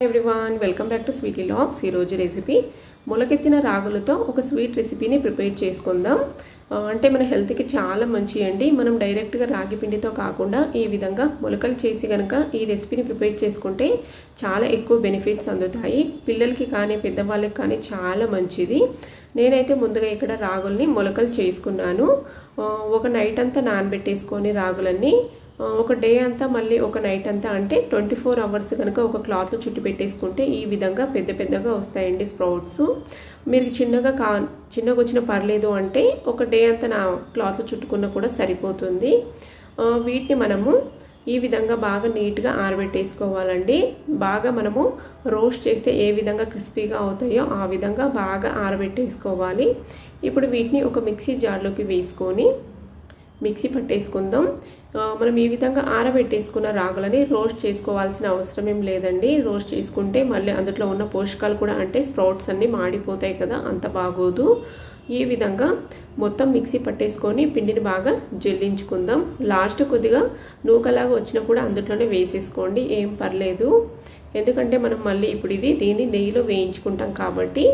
everyone welcome back to Sweety Logs ఈరోజు recipe మొలకెత్తిన రాగులతో ఒక స్వీట్ రెసిపీని ప్రిపేర్ చేసుకుందాం ఆ, అంటే మన హెల్త్కి చాలా మంచి అండి మనం డైరెక్ట్గా రాగి పిండితో కాకుండా ఈ విధంగా మొలకలు చేసి కనుక ఈ రెసిపీని ప్రిపేర్ చేసుకుంటే చాలా ఎక్కువ బెనిఫిట్స్ అందుతాయి పిల్లలకి కానీ పెద్దవాళ్ళకి కానీ చాలా మంచిది నేనైతే ముందుగా ఇక్కడ రాగుల్ని మొలకలు చేసుకున్నాను ఆ, ఒక నైట్ అంతా నానబెట్టేసుకొని రాగులన్నీ ఆ, ఒక డే అంతా మళ్ళీ ఒక నైట్ అంతా అంటే ట్వంటీ ఫోర్ అవర్స్ కనుక ఒక క్లాత్లో చుట్టి పెట్టేసుకుంటే ఈ విధంగా పెద్ద పెద్దగా వస్తాయండి స్ప్రౌట్స్ మీరు చిన్నగా కా చిన్నగా వచ్చిన పర్లేదు అంటే ఒక డే అంతా నా క్లాత్లో చుట్టుకున్న కూడా సరిపోతుంది ఆ, వీటిని మనము ఈ విధంగా బాగా నీట్గా ఆరబెట్టేసుకోవాలండి బాగా మనము రోస్ట్ చేస్తే ఏ విధంగా క్రిస్పీగా అవుతాయో ఆ విధంగా బాగా ఆరబెట్టేసుకోవాలి ఇప్పుడు వీటిని ఒక మిక్సీ జార్లోకి వేసుకొని మిక్సీ పట్టేసుకుందాం ఆ, మనం ఈ విధంగా ఆరబెట్టేసుకున్న రాగులని రోస్ట్ చేసుకోవాల్సిన అవసరం ఏం లేదండి రోస్ట్ చేసుకుంటే మళ్ళీ అందులో ఉన్న పోషకాలు కూడా అంటే స్ప్రౌట్స్ అన్నీ మాడిపోతాయి కదా అంత బాగోదు ఈ విధంగా మొత్తం మిక్సీ పట్టేసుకొని పిండిని బాగా జల్లించుకుందాం లాస్ట్ కొద్దిగా నూకలాగా వచ్చినా కూడా అందులోనే వేసేసుకోండి ఏం పర్లేదు ఎందుకంటే మనం మళ్ళీ ఇప్పుడు ఇది దీన్ని నెయ్యిలో వేయించుకుంటాం కాబట్టి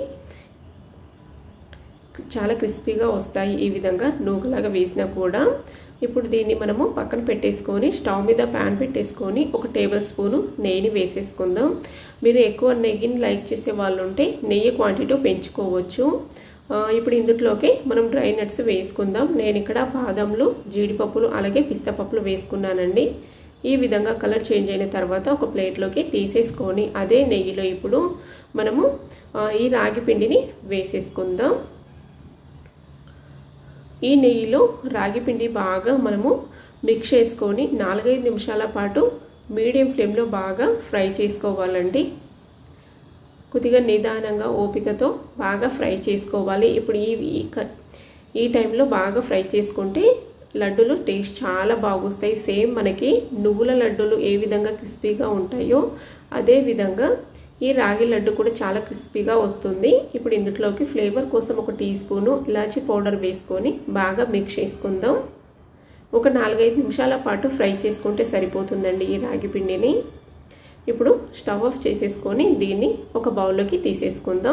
చాలా క్రిస్పీగా వస్తాయి ఈ విధంగా నూకలాగా వేసినా కూడా ఇప్పుడు దీన్ని మనము పక్కన పెట్టేసుకొని స్టవ్ మీద ప్యాన్ పెట్టేసుకొని ఒక టేబుల్ స్పూను నెయ్యిని వేసేసుకుందాం మీరు ఎక్కువ నెయ్యిని లైక్ చేసే వాళ్ళు ఉంటే నెయ్యి క్వాంటిటీ పెంచుకోవచ్చు ఇప్పుడు ఇందులోకి మనం డ్రై నట్స్ వేసుకుందాం నేను ఇక్కడ బాదంలు జీడిపప్పులు అలాగే పిస్తా పప్పులు వేసుకున్నానండి ఈ విధంగా కలర్ చేంజ్ అయిన తర్వాత ఒక ప్లేట్లోకి తీసేసుకొని అదే నెయ్యిలో ఇప్పుడు మనము ఈ రాగి పిండిని వేసేసుకుందాం ఈ నెయ్యిలో రాగి పిండి బాగా మనము మిక్స్ చేసుకొని నాలుగైదు నిమిషాల పాటు మీడియం ఫ్లేమ్లో బాగా ఫ్రై చేసుకోవాలండి కొద్దిగా నిదానంగా ఓపికతో బాగా ఫ్రై చేసుకోవాలి ఇప్పుడు ఈ ఈ టైంలో బాగా ఫ్రై చేసుకుంటే లడ్డూలు టేస్ట్ చాలా బాగొస్తాయి సేమ్ మనకి నువ్వుల లడ్డూలు ఏ విధంగా క్రిస్పీగా ఉంటాయో అదే విధంగా ఈ రాగి లడ్డు కూడా చాలా క్రిస్పీగా వస్తుంది ఇప్పుడు ఇందులోకి ఫ్లేవర్ కోసం ఒక టీ స్పూను ఇలాచీ పౌడర్ వేసుకొని బాగా మిక్స్ చేసుకుందాం ఒక నాలుగైదు నిమిషాల పాటు ఫ్రై చేసుకుంటే సరిపోతుందండి ఈ రాగి పిండిని ఇప్పుడు స్టవ్ ఆఫ్ చేసేసుకొని దీన్ని ఒక బౌల్లోకి తీసేసుకుందాం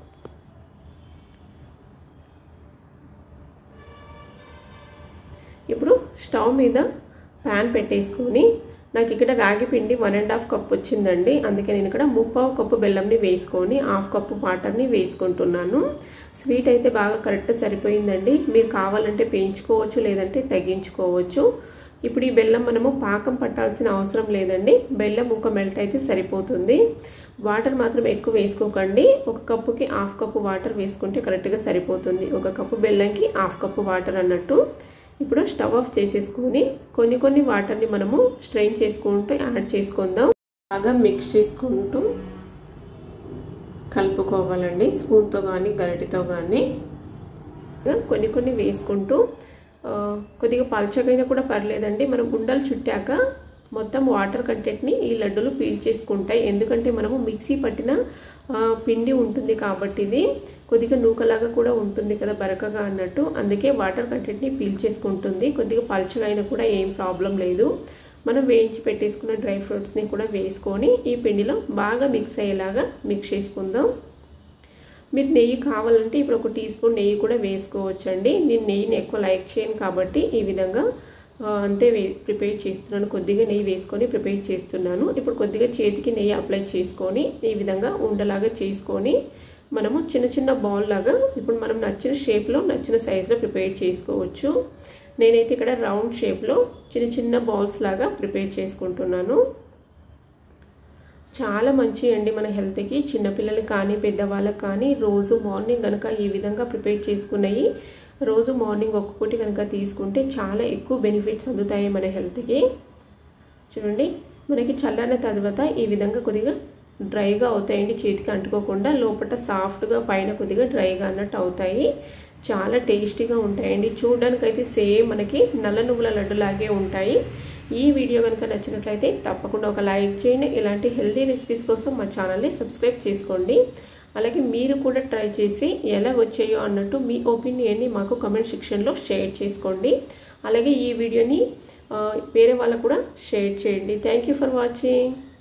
ఇప్పుడు స్టవ్ మీద ప్యాన్ పెట్టేసుకొని నాకు ఇక్కడ రాగి పిండి వన్ అండ్ హాఫ్ కప్ వచ్చిందండి అందుకే నేను ఇక్కడ ముప్పావు కప్పు బెల్లంని వేసుకొని హాఫ్ కప్పు వాటర్ని వేసుకుంటున్నాను స్వీట్ అయితే బాగా కరెక్ట్ సరిపోయిందండి మీరు కావాలంటే పెంచుకోవచ్చు లేదంటే తగ్గించుకోవచ్చు ఇప్పుడు ఈ బెల్లం మనము పాకం పట్టాల్సిన అవసరం లేదండి బెల్లం ఒక మెల్ట్ అయితే సరిపోతుంది వాటర్ మాత్రం ఎక్కువ వేసుకోకండి ఒక కప్పుకి హాఫ్ కప్పు వాటర్ వేసుకుంటే కరెక్ట్గా సరిపోతుంది ఒక కప్పు బెల్లంకి హాఫ్ కప్పు వాటర్ అన్నట్టు ఇప్పుడు స్టవ్ ఆఫ్ చేసేసుకొని కొన్ని కొన్ని వాటర్ని మనము స్ట్రెయిన్ చేసుకుంటూ యాడ్ చేసుకుందాం బాగా మిక్స్ చేసుకుంటూ కలుపుకోవాలండి స్పూన్తో కానీ గరిటితో కానీ కొన్ని కొన్ని వేసుకుంటూ కొద్దిగా పల్చగైనా కూడా పర్లేదండి మనం ఉండలు చుట్టాక మొత్తం వాటర్ కంటెంట్ని ఈ లడ్డూలు పీల్చేసుకుంటాయి ఎందుకంటే మనము మిక్సీ పట్టిన పిండి ఉంటుంది కాబట్టి ఇది కొద్దిగా నూకలాగా కూడా ఉంటుంది కదా బరకగా అన్నట్టు అందుకే వాటర్ కంటెంట్ని పీల్చేసుకుంటుంది కొద్దిగా పల్చగా అయినా కూడా ఏం ప్రాబ్లం లేదు మనం వేయించి పెట్టేసుకున్న డ్రై ఫ్రూట్స్ని కూడా వేసుకొని ఈ పిండిలో బాగా మిక్స్ అయ్యేలాగా మిక్స్ చేసుకుందాం మీరు నెయ్యి కావాలంటే ఇప్పుడు ఒక టీ స్పూన్ నెయ్యి కూడా వేసుకోవచ్చు అండి నేను నెయ్యిని ఎక్కువ లైక్ చేయను కాబట్టి ఈ విధంగా అంతే వే ప్రిపేర్ చేస్తున్నాను కొద్దిగా నెయ్యి వేసుకొని ప్రిపేర్ చేస్తున్నాను ఇప్పుడు కొద్దిగా చేతికి నెయ్యి అప్లై చేసుకొని ఈ విధంగా ఉండలాగా చేసుకొని మనము చిన్న చిన్న బాల్ లాగా ఇప్పుడు మనం నచ్చిన షేప్లో నచ్చిన సైజులో ప్రిపేర్ చేసుకోవచ్చు నేనైతే ఇక్కడ రౌండ్ షేప్లో చిన్న చిన్న బాల్స్ లాగా ప్రిపేర్ చేసుకుంటున్నాను చాలా మంచి అండి మన హెల్త్కి చిన్నపిల్లలకి కానీ పెద్దవాళ్ళకి కానీ రోజు మార్నింగ్ కనుక ఈ విధంగా ప్రిపేర్ చేసుకున్నాయి రోజు మార్నింగ్ ఒక్క పూటి కనుక తీసుకుంటే చాలా ఎక్కువ బెనిఫిట్స్ అందుతాయి మన హెల్త్కి చూడండి మనకి చల్లారిన తర్వాత ఈ విధంగా కొద్దిగా డ్రైగా అవుతాయండి చేతికి అంటుకోకుండా లోపల సాఫ్ట్గా పైన కొద్దిగా డ్రైగా అన్నట్టు అవుతాయి చాలా టేస్టీగా ఉంటాయండి చూడడానికి అయితే సేమ్ మనకి నల్ల నువ్వుల లడ్డులాగే ఉంటాయి ఈ వీడియో కనుక నచ్చినట్లయితే తప్పకుండా ఒక లైక్ చేయండి ఇలాంటి హెల్తీ రెసిపీస్ కోసం మా ఛానల్ని సబ్స్క్రైబ్ చేసుకోండి అలాగే మీరు కూడా ట్రై చేసి ఎలా వచ్చాయో అన్నట్టు మీ ఒపీనియన్ని మాకు కమెంట్ సెక్షన్లో షేర్ చేసుకోండి అలాగే ఈ వీడియోని వేరే వాళ్ళకు కూడా షేర్ చేయండి థ్యాంక్ ఫర్ వాచింగ్